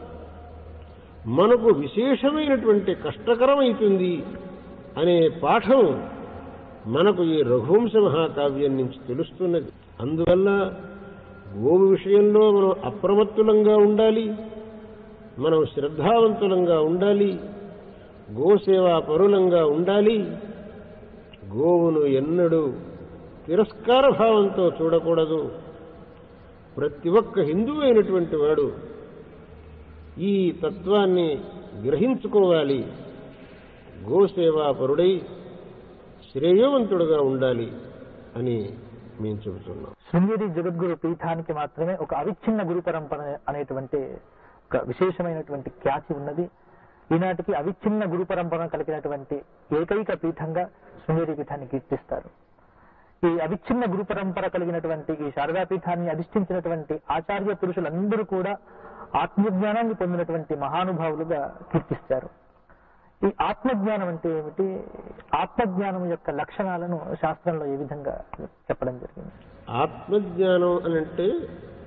మనకు విశేషమైనటువంటి కష్టకరమైతుంది అనే పాఠం మనకు ఈ రఘువంశ మహాకావ్యం నుంచి తెలుస్తున్నది అందువల్ల గోవు విషయంలో మనం అప్రమత్తులంగా ఉండాలి మనం శ్రద్ధావంతులంగా ఉండాలి గోసేవా పరులంగా ఉండాలి గోవును ఎన్నడూ తిరస్కార భావంతో చూడకూడదు ప్రతి ఒక్క హిందూ అయినటువంటి వాడు ఈ తత్వాన్ని గ్రహించుకోవాలి గోసేవా పరుడై శ్రేయవంతుడుగా ఉండాలి అని మేము చెబుతున్నాం శృంగేరి జగద్గురు పీఠానికి మాత్రమే ఒక అవిచ్ఛిన్న గురు పరంపర అనేటువంటి ఒక విశేషమైనటువంటి ఖ్యాతి ఉన్నది ఈనాటికి అవిచ్ఛిన్న గురు పరంపర కలిగినటువంటి ఏకైక పీఠంగా శృంగేరి పీఠాన్ని కీర్తిస్తారు ఈ అవిచ్ఛిన్న గురు పరంపర కలిగినటువంటి ఈ శారదా పీఠాన్ని అధిష్ఠించినటువంటి ఆచార్య పురుషులందరూ కూడా ఆత్మజ్ఞానాన్ని పొందినటువంటి మహానుభావులుగా కీర్తిస్తారు ఈ ఆత్మజ్ఞానం అంటే ఏమిటి ఆత్మజ్ఞానం యొక్క లక్షణాలను శాస్త్రంలో ఏ విధంగా చెప్పడం జరిగింది ఆత్మజ్ఞానం అని అంటే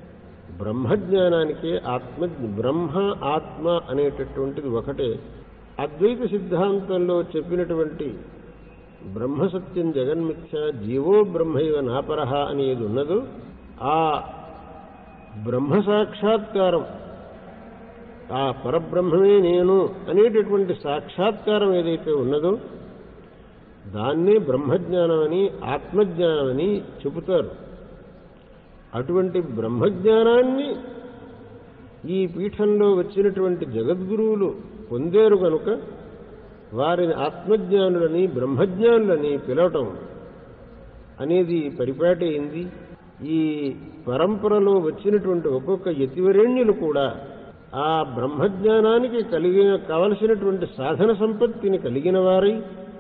బ్రహ్మజ్ఞానానికి ఆత్మ బ్రహ్మ ఆత్మ అనేటటువంటిది ఒకటే అద్వైత సిద్ధాంతంలో చెప్పినటువంటి బ్రహ్మసత్యం జగన్మిథ్య జీవో బ్రహ్మైవ నాపరహ అనేది ఉన్నదో ఆ బ్రహ్మ సాక్షాత్కారం ఆ పరబ్రహ్మమే నేను అనేటటువంటి సాక్షాత్కారం ఏదైతే ఉన్నదో దాన్నే బ్రహ్మజ్ఞానమని ఆత్మజ్ఞానమని చెబుతారు అటువంటి బ్రహ్మజ్ఞానాన్ని ఈ పీఠంలో వచ్చినటువంటి జగద్గురువులు పొందారు కనుక వారిని ఆత్మజ్ఞానులని బ్రహ్మజ్ఞానులని పిలవటం అనేది పరిపాటి అయింది ఈ పరంపరలో వచ్చినటువంటి ఒక్కొక్క యతివరేణ్యులు కూడా ఆ బ్రహ్మజ్ఞానానికి కలిగిన కావలసినటువంటి సాధన సంపత్తిని కలిగిన వారై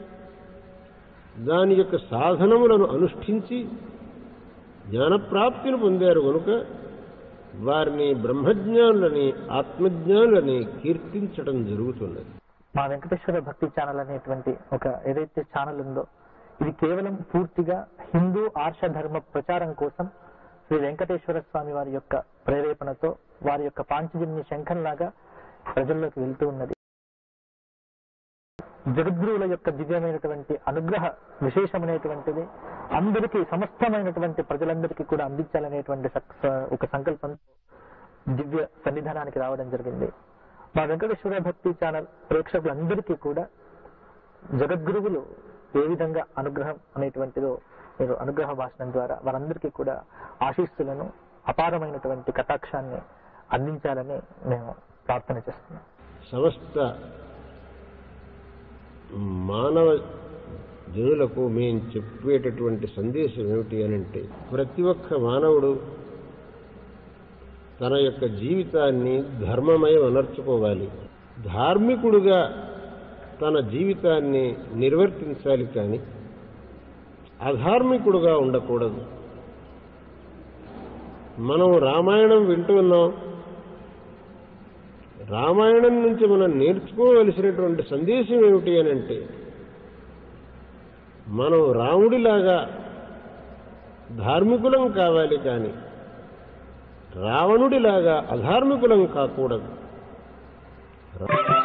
దాని యొక్క సాధనములను అనుష్ఠించి జ్ఞానప్రాప్తిని పొందారు కనుక వారిని బ్రహ్మజ్ఞానులని ఆత్మజ్ఞానులని కీర్తించడం జరుగుతున్నది మా వెంకటేశ్వర భక్తి ఛానల్ అనేటువంటి ఒక ఏదైతే ఛానల్ ఉందో ఇది కేవలం పూర్తిగా హిందూ ఆర్ష ధర్మ ప్రచారం కోసం శ్రీ వెంకటేశ్వర స్వామి వారి యొక్క ప్రేరేపణతో వారి యొక్క పాంచజన్య శంఖంలాగా ప్రజల్లోకి వెళ్తూ ఉన్నది జగద్గురువుల యొక్క దివ్యమైనటువంటి అనుగ్రహ విశేషమైనటువంటిది అందరికీ సమస్తమైనటువంటి ప్రజలందరికీ కూడా అందించాలనేటువంటి సక్- ఒక సంకల్పంతో దివ్య సన్నిధానానికి రావడం జరిగింది మా వెంకటేశ్వర భక్తి ఛానల్ ప్రేక్షకులందరికీ కూడా జగద్గురువులు ఏ విధంగా అనుగ్రహం అనేటువంటిదో మీరు అనుగ్రహ భాషణం ద్వారా వారందరికీ కూడా ఆశీస్సులను అపారమైనటువంటి కటాక్షాన్ని అందించాలని మేము ప్రార్థన చేస్తున్నాం సమస్త మానవ జనులకు మేము చెప్పేటటువంటి సందేశం ఏమిటి అనంటే ప్రతి ఒక్క మానవుడు తన యొక్క జీవితాన్ని ధర్మమయం అనర్చుకోవాలి ధార్మికుడుగా తన జీవితాన్ని నిర్వర్తించాలి కానీ అధార్మికుడుగా ఉండకూడదు మనం రామాయణం వింటూ ఉన్నాం రామాయణం నుంచి మనం నేర్చుకోవలసినటువంటి సందేశం ఏమిటి అని అంటే మనం రాముడిలాగా ధార్మికులం కావాలి కానీ రావణుడిలాగా అధార్మికులం కాకూడదు